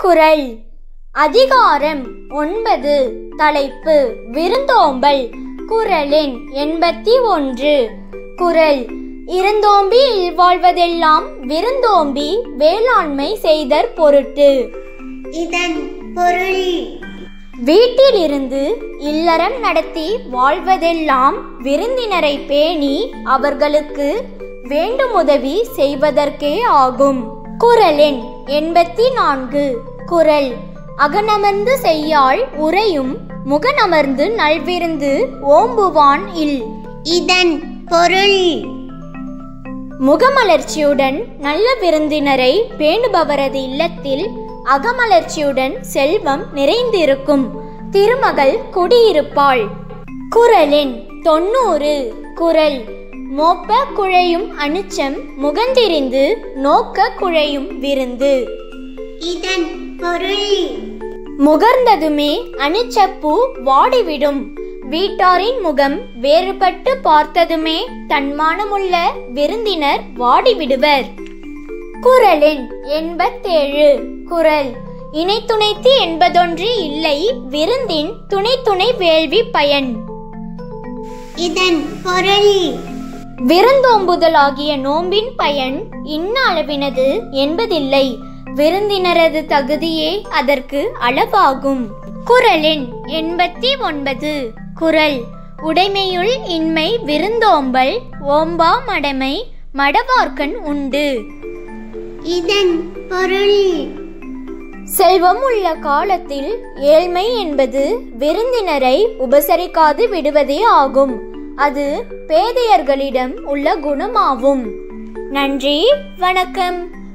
குறள் அதிகாரம் ஒன்பது தலைப்பு விருந்தோம்பல் குறளின் எண்பத்தி ஒன்று குறள் இருந்தோம்பி இல்வாழ்வதெல்லாம் விருந்தோம்பி வேளாண்மை செய்தற் பொருட்டு இதன் பொருள் வீட்டிலிருந்து இல்லறம் நடத்தி வாழ்வதெல்லாம் விருந்தினரை பேணி அவர்களுக்கு வேண்டுமுதவி செய்வதற்கே ஆகும் குறளின் எண்பத்தி நான்கு குறள் அகனமர்ந்து செய்யாள் உரையும் முகனமர்ந்து நல்விருந்து ஓம்புவான் இல் இதன் பொருள் முகமலர்ச்சியுடன் நல்ல விருந்தினரை பேணுபவரது இல்லத்தில் அகமலர்ச்சியுடன் செல்வம் நிறைந்திருக்கும் திருமகள் குடியிருப்பாள் குறளின் தொண்ணூறு குறள் மோப்ப குழையும் அனுச்சம் முகந்திரிந்து நோக்க குழையும் விருந்து இதன் பொருள் முகர்ந்ததுமே அனிச்சப்பூ வாடிவிடும் வீட்டாரின் முகம் வேறுபட்டு பார்த்ததுமே தன்மானமுள்ள விருந்தினர் வாடிவிடுவர் குறளின் எண்பத்தேழு குறள் இணை துணைத்து என்பதொன்று இல்லை விருந்தின் துணை துணை வேள்வி பயன் இதன் பொருள் விருந்தோம்புதலாகிய நோம்பின் பயன் இன்ன அளவினது என்பதில்லை விருந்தினரது தகுதியே அதற்கு அளவாகும் குறளின் எண்பத்தி ஒன்பது குறள் உடைமையுள் இன்மை விருந்தோம்பல் ஓம்பா மடமை மடவார்க்கன் உண்டு இதன் பொருள் செல்வம் உள்ள காலத்தில் ஏழ்மை என்பது விருந்தினரை உபசரிக்காது விடுவதே ஆகும் அது பேதையர்களிடம் உள்ள குணமாகும் நன்றி வணக்கம்